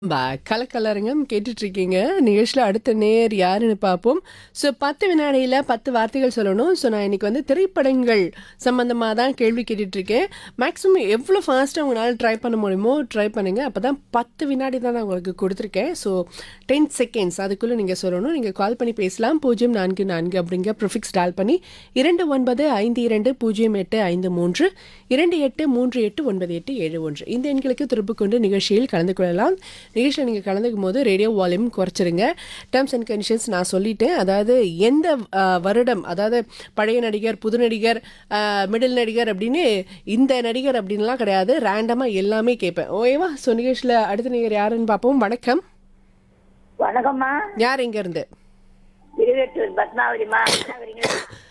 பா கலக்கலரங்கம் கேட்டுட்டு இருக்கீங்க நிகழ்ச்சியில் அடுத்த நேர் யாருன்னு பார்ப்போம் ஸோ பத்து வினாடியில் பத்து வார்த்தைகள் சொல்லணும் ஸோ நான் இன்னைக்கு வந்து திரைப்படங்கள் சம்மந்தமாக தான் கேள்வி கேட்டுட்டு இருக்கேன் மேக்ஸிமம் எவ்வளோ ஃபாஸ்ட்டாக உங்களால் ட்ரை பண்ண முடியுமோ ட்ரை பண்ணுங்கள் அப்போ தான் பத்து வினாடி தான் நான் உங்களுக்கு கொடுத்துருக்கேன் ஸோ டென் செகண்ட்ஸ் அதுக்குள்ளே நீங்கள் சொல்லணும் நீங்கள் கால் பண்ணி பேசலாம் பூஜ்ஜியம் நான்கு நான்கு அப்படிங்கிற ப்ரிஃபிக்ஸ் டால் பண்ணி இரண்டு ஒன்பது ஐந்து இரண்டு பூஜ்ஜியம் எட்டு ஐந்து மூன்று இரண்டு எட்டு மூன்று எட்டு ஒன்பது எட்டு ஏழு ஒன்று இந்த எண்களுக்கு திருப்பு கொண்டு நிகழ்ச்சியில் கலந்து கொள்ளலாம் நிகழ்ச்சியில் நீங்கள் கலந்துக்கும் போது ரேடியோ வால்யூம் குறைச்சிருங்க டேர்ம்ஸ் அண்ட் கண்டிஷன்ஸ் நான் சொல்லிட்டேன் அதாவது எந்த ஆ, வருடம் அதாவது பழைய நடிகர் புது நடிகர் மிடில் நடிகர் அப்படின்னு இந்த நடிகர் அப்படின்லாம் கிடையாது ரேண்டமாக எல்லாமே கேட்பேன் ஓகேவா ஸோ நிகழ்ச்சியில் அடுத்த நடிகர் யாருன்னு பார்ப்போம் வணக்கம் வணக்கம்மா யார் இருந்து திருவேட்டூர் பத்மாவதிமா என்ன வரீங்க